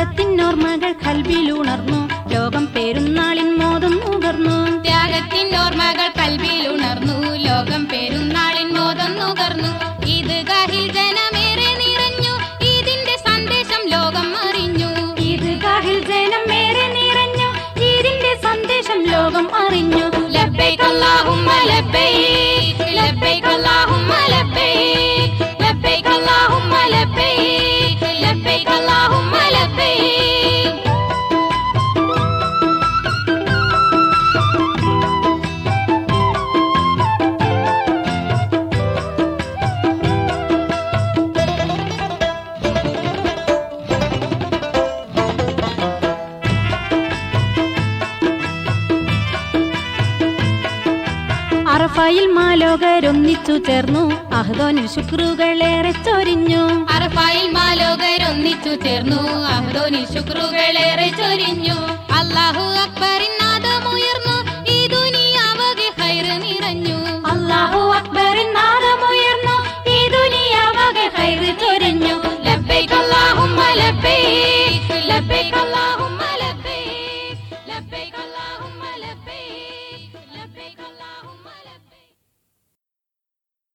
ത്യാഗത്തിനോർമ്മകൾ കൽവിലുണർന്നു ലോകം പെരുന്നാളിൻ മോദം നുകർന്നു ത്യാഗത്തിൻ ഓർമ്മകൾ കൽവിൽ ഉണർന്നു ലോകം പെരുന്നാളിൻ മോദം നുകർന്നു ഇത് ഗാഹിൽ ജനമേറെ നിറഞ്ഞു ഇതിന്റെ സന്ദേശം ലോകം അറിഞ്ഞു ഇത് കാഹിൽ ജനം ഏറെ നിറഞ്ഞു ഇതിന്റെ സന്ദേശം ലോകം അറിഞ്ഞു ലബ്ബൈക് അല്ലാഹുമ്മ ലബ്ബൈക് ലബ്ബൈക് അല്ലാഹുമ്മ ലബ്ബൈക് ലബ്ബൈക് അല്ലാഹുമ്മ ലബ്ബൈക് ലബ്ബൈക് അല്ലാഹുമ്മ ലബ്ബൈക് അറഫയിൽ മാലോകരൊന്നിച്ചു ചേർന്നു അഹ്ദോനിൽ ശുക്രുകളേറെ ചൊരിഞ്ഞു അറഫായിൽ മാലോകരൊന്നിച്ചു ചേർന്നു അഹ്ദോനി ശുക്രുകളേറെ ചൊരിഞ്ഞു അല്ലാഹു അക്ബറിൻ നാദമുയർന്നു ഈ ദുനിയാവകെ ഹൈറ് നിറഞ്ഞു അല്ലാഹു അക്ബറിൻ നാദമുയർന്നു ഈ ദുനിയാവകെ ഹൈറ് ചൊരിഞ്ഞു ലബ്ബൈക് അല്ലാഹുമ്മ ലബ്ബൈക്